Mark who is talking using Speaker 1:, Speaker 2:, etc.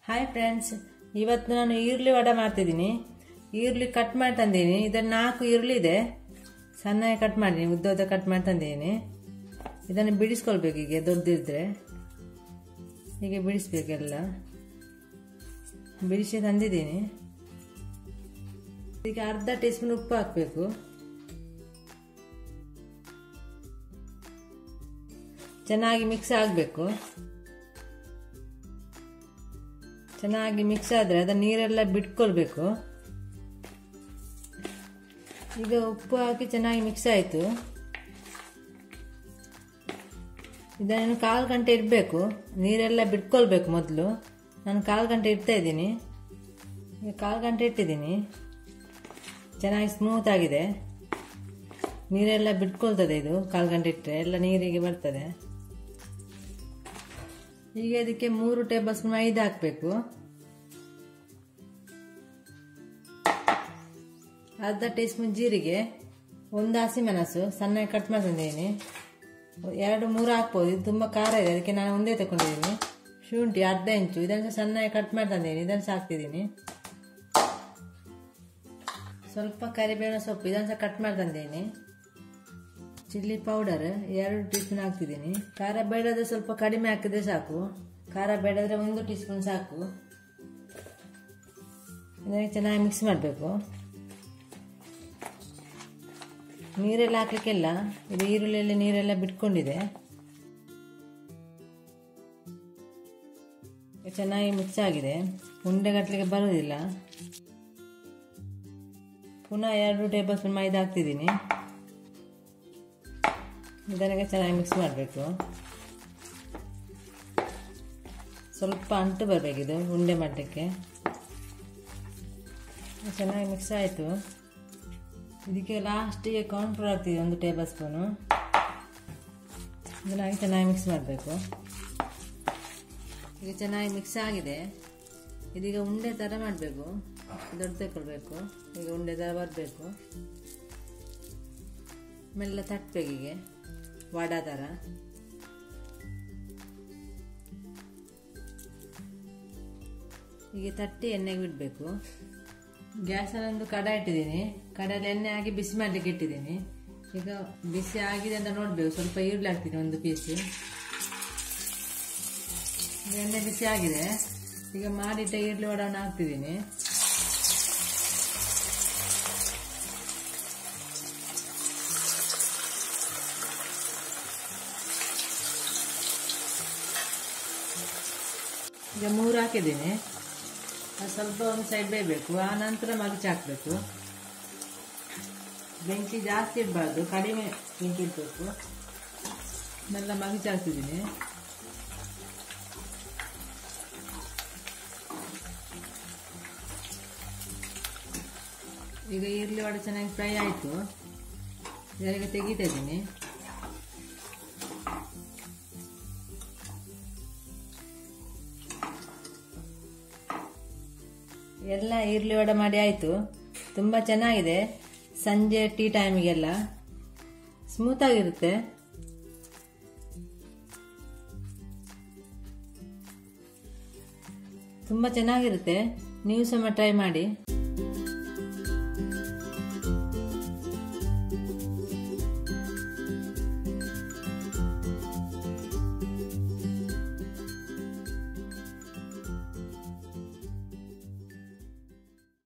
Speaker 1: hi friends ಇವತ್ತು ನಾನು ಈರುಳ್ಳಿ ವಡೆ ಮಾಡ್ತಿದ್ದೀನಿ ಈರುಳ್ಳಿ ಕಟ್ ಮಾಡಿ ತಂದೀನಿ ಇದನ್ನು ನಾಲ್ಕು ಈರುಳ್ಳಿ ಇದೆ ಸಣ್ಣಗೆ ಕಟ್ ಮಾಡಿದ್ದೀನಿ ಉದ್ದ ಉದ್ದ ಕಟ್ ಮಾಡಿ ತಂದಿದ್ದೀನಿ ಇದನ್ನು ಬಿಡಿಸ್ಕೊಳ್ಬೇಕು ಹೀಗೆ ದೊಡ್ಡದಿದ್ರೆ ಹೀಗೆ ಬಿಡಿಸ್ಬೇಕೆಲ್ಲ ಬಿಡಿಸಿ ತಂದಿದ್ದೀನಿ ಈಗ ಅರ್ಧ ಟೀ ಸ್ಪೂನ್ ಉಪ್ಪು ಹಾಕಬೇಕು ಚೆನ್ನಾಗಿ ಮಿಕ್ಸ್ ಆಗಬೇಕು ಚೆನ್ನಾಗಿ ಮಿಕ್ಸ್ ಆದರೆ ಅದನ್ನು ನೀರೆಲ್ಲ ಬಿಟ್ಕೊಳ್ಬೇಕು ಈಗ ಉಪ್ಪು ಹಾಕಿ ಚೆನ್ನಾಗಿ ಮಿಕ್ಸ್ ಆಯಿತು ಇದನ್ನು ಕಾಲು ಗಂಟೆ ಇಡಬೇಕು ನೀರೆಲ್ಲ ಬಿಟ್ಕೊಳ್ಬೇಕು ಮೊದಲು ನಾನು ಕಾಲು ಗಂಟೆ ಇಡ್ತಾ ಇದ್ದೀನಿ ಈಗ ಕಾಲು ಗಂಟೆ ಇಟ್ಟಿದ್ದೀನಿ ಚೆನ್ನಾಗಿ ಸ್ಮೂತ್ ಆಗಿದೆ ನೀರೆಲ್ಲ ಬಿಟ್ಕೊಳ್ತದೆ ಇದು ಕಾಲು ಗಂಟೆ ಇಟ್ಟರೆ ಎಲ್ಲ ನೀರಿಗೆ ಬರ್ತದೆ ಈಗ ಅದಕ್ಕೆ ಮೂರು ಟೇಬಲ್ ಸ್ಪೂನ್ ಮೈದಾ ಹಾಕಬೇಕು ಅರ್ಧ ಟೀ ಸ್ಪೂನ್ ಜೀರಿಗೆ ಒಂದು ಹಸಿಮೆಣಸು ಸಣ್ಣಗೆ ಕಟ್ ಮಾಡಿದ್ದೀನಿ ಎರಡು ಮೂರು ಹಾಕ್ಬೋದು ಇದು ತುಂಬ ಖಾರ ಇದೆ ಅದಕ್ಕೆ ನಾನು ಒಂದೇ ತಗೊಂಡಿದ್ದೀನಿ ಶುಂಠಿ ಅರ್ಧ ಇಂಚು ಇದನ್ನು ಸಹ ಸಣ್ಣಗೆ ಕಟ್ ಮಾಡಿ ತಂದಿದ್ದೀನಿ ಇದನ್ನು ಸಹ ಹಾಕ್ತಿದ್ದೀನಿ ಸ್ವಲ್ಪ ಕರಿಬೇವಿನ ಸೊಪ್ಪು ಇದನ್ನು ಸಹ ಕಟ್ ಮಾಡಿ ತಂದಿದ್ದೀನಿ ಚಿಲ್ಲಿ ಪೌಡರ್ ಎರಡು ಟೀ ಸ್ಪೂನ್ ಹಾಕ್ತಿದ್ದೀನಿ ಖಾರ ಬೇಡದ್ರೆ ಸ್ವಲ್ಪ ಕಡಿಮೆ ಹಾಕಿದ್ರೆ ಸಾಕು ಖಾರ ಬೇಡದ್ರೆ ಒಂದು ಟೀ ಸ್ಪೂನ್ ಸಾಕು ಇದಕ್ಕೆ ಚೆನ್ನಾಗಿ ಮಿಕ್ಸ್ ಮಾಡಬೇಕು ನೀರೆಲ್ಲ ಹಾಕಲಿಕ್ಕೆಲ್ಲ ಇದು ಈರುಳ್ಳಿಯಲ್ಲಿ ನೀರೆಲ್ಲ ಬಿಟ್ಕೊಂಡಿದೆ ಚೆನ್ನಾಗಿ ಮಿಕ್ಸ್ ಆಗಿದೆ ಉಂಡೆಗಟ್ಟಲಿಕ್ಕೆ ಬರೋದಿಲ್ಲ ಪುನಃ ಎರಡು ಟೇಬಲ್ ಸ್ಪೂನ್ ಮೈದಾ ಹಾಕ್ತಿದ್ದೀನಿ ಇದನ್ನೇ ಚೆನ್ನಾಗಿ ಮಿಕ್ಸ್ ಮಾಡಬೇಕು ಸ್ವಲ್ಪ ಅಂಟು ಬರಬೇಕಿದು ಉಂಡೆ ಮಾಡಲಿಕ್ಕೆ ಚೆನ್ನಾಗಿ ಮಿಕ್ಸ್ ಆಯಿತು ಇದಕ್ಕೆ ಲಾಸ್ಟಿಗೆ ಕಾರ್ನ್ಫ್ಲೋರ್ ಹಾಕ್ತೀವಿ ಒಂದು ಟೇಬಲ್ ಸ್ಪೂನು ಇದನ್ನಾಗಿ ಚೆನ್ನಾಗಿ ಮಿಕ್ಸ್ ಮಾಡಬೇಕು ಈಗ ಚೆನ್ನಾಗಿ ಮಿಕ್ಸ್ ಆಗಿದೆ ಇದೀಗ ಉಂಡೆ ಥರ ಮಾಡಬೇಕು ದೊಡ್ಡ ತಗೊಳ್ಬೇಕು ಈಗ ಉಂಡೆ ಥರ ಬರಬೇಕು ಮೆಲ್ಲ ತಟ್ಟಬೇಕು ಹೀಗೆ ವಡ ಥರ ಹೀಗೆ ತಟ್ಟಿ ಎಣ್ಣೆಗೆ ಬಿಡಬೇಕು ಗ್ಯಾಸಲ್ಲಿ ಒಂದು ಕಡ ಇಟ್ಟಿದ್ದೀನಿ ಕಡಲ್ಲಿ ಎಣ್ಣೆ ಹಾಕಿ ಬಿಸಿ ಮಾಡಲಿಕ್ಕೆ ಇಟ್ಟಿದ್ದೀನಿ ಈಗ ಬಿಸಿ ಆಗಿದೆ ಅಂತ ನೋಡಬೇಕು ಸ್ವಲ್ಪ ಈರುಳ್ಳಿ ಹಾಕ್ತೀನಿ ಒಂದು ಪೀಸ್ ಎಣ್ಣೆ ಬಿಸಿ ಆಗಿದೆ ಈಗ ಮಾಡಿಟ್ಟ ಈರುಳ್ಳಿ ವಡವನ್ನು ಹಾಕ್ತಿದ್ದೀನಿ ಈಗ ಮೂರು ಹಾಕಿದ್ದೀನಿ ಅದು ಸ್ವಲ್ಪ ಒಂದು ಸೈಡ್ ಬೇಯಬೇಕು ಆ ನಂತರ ಮಗಚಿ ಹಾಕಬೇಕು ಬೆಂಕಿ ಜಾಸ್ತಿ ಇಡಬಾರ್ದು ಕಡಿಮೆ ಬೆಂಕಿ ಇಡಬೇಕು ಎಲ್ಲ ಮಗಚಿ ಹಾಕ್ತಿದ್ದೀನಿ ಈಗ ಈರುಳ್ಳಿ ವಡೆ ಚೆನ್ನಾಗಿ ಫ್ರೈ ಆಯಿತು ಇದರಿಗೆ ತೆಗಿತಾ ಇದ್ದೀನಿ ಎಲ್ಲ ಈರುಳ್ಳಿ ವಡೆ ಮಾಡಿ ಆಯಿತು ತುಂಬ ಚೆನ್ನಾಗಿದೆ ಸಂಜೆ ಟೀ ಟೈಮಿಗೆಲ್ಲ ಸ್ಮೂತಾಗಿರುತ್ತೆ ತುಂಬ ಚೆನ್ನಾಗಿರುತ್ತೆ ನೀವು ಸಹ ಟ್ರೈ ಮಾಡಿ